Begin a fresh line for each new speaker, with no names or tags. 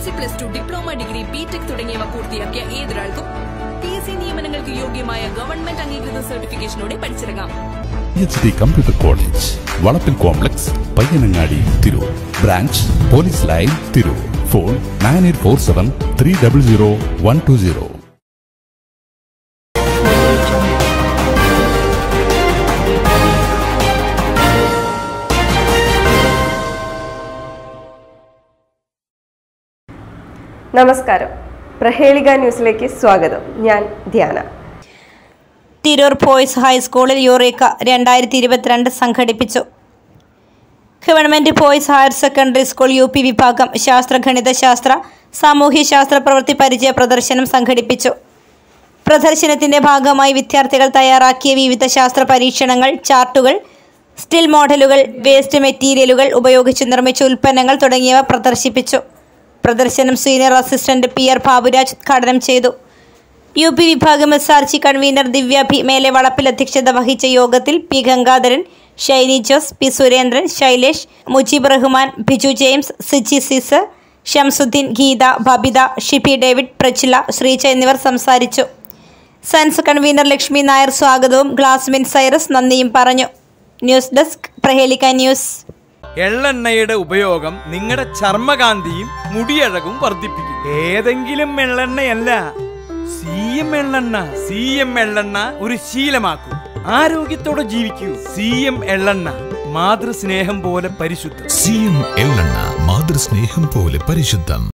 C plus two diploma degree B Tech തുടങ്ങിയവ പൂർത്തിയാക്കിയ ഏതൊരാൾക്കും പി എസ് സി നിയമനങ്ങൾക്ക് യോഗ്യമായ ഗവൺമെന്റ് അംഗീകൃത സർട്ടിഫിക്കേഷനോടെ പഠിച്ചിറങ്ങാം
H D computer college Valappil complex Payyanangadi Tirur branch police line Tirur phone nine eight four seven three double zero one two zero
നമസ്കാരം പ്രഹേളിക ന്യൂസിലേക്ക് സ്വാഗതം ഞാൻ ധ്യാന
തിരൂർ ബോയ്സ് ഹൈസ്കൂളിൽ യൂറേക്ക രണ്ടായിരത്തി ഇരുപത്തിരണ്ട് സംഘടിപ്പിച്ചു government boys higher secondary school U P വിഭാഗം ശാസ്ത്ര ഗണിത ശാസ്ത്ര സാമൂഹ്യ ശാസ്ത്ര പ്രവൃത്തി പരിചയ പ്രദർശനം സംഘടിപ്പിച്ചു പ്രദർശനത്തിന്റെ ഭാഗമായി വിദ്യാർത്ഥികൾ തയ്യാറാക്കിയ വിവിധ ശാസ്ത്ര പരീക്ഷണങ്ങൾ ചാർട്ടുകൾ സ്റ്റിൽ മോഡലുകൾ വേസ്റ്റ് മെറ്റീരിയലുകൾ ഉപയോഗിച്ച് നിർമ്മിച്ച ഉൽപ്പന്നങ്ങൾ തുടങ്ങിയവ പ്രദർശിപ്പിച്ചു പ്രദർശനം senior assistant P R Baburaj ഉദ്ഘാടനം ചെയ്തു യു പി വിഭാഗം S R G convener Divya ഭി മേലെ വളപ്പിൽ അധ്യക്ഷത വഹിച്ച യോഗത്തിൽ P Gangadharan Shiny Jose P Surendran Shailesh Mujeeb Rahman Biju James Siji Caesar Shamsuddin Geetha Babitha Shippy David Prachila Sreeja എന്നിവർ സംസാരിച്ചു സയൻസ് കൺവീനർ ലക്ഷ്മി നായർ സ്വാഗതവും ഗ്ലാസ്മിൻ സൈറസ് നന്ദിയും പറഞ്ഞു ന്യൂസ് ഡെസ്ക് പ്രഹേലിക ന്യൂസ്
എള്ളെണ്ണയുടെ ഉപയോഗം നിങ്ങളുടെ ചർമ്മകാന്തിയും മുടിയഴകും വർദ്ധിപ്പിക്കും ഏതെങ്കിലും എള്ളെണ്ണയല്ല സി എം എള്ളെണ്ണ സി എം എള്ളെണ്ണ ഒരു ശീലമാക്കൂ ആരോഗ്യത്തോടെ ജീവിക്കൂ സി എം എള്ളെണ്ണ മാതൃസ്നേഹം പോലെ പരിശുദ്ധം
സി എം എള്ളെണ്ണ മാതൃസ്നേഹം പോലെ പരിശുദ്ധം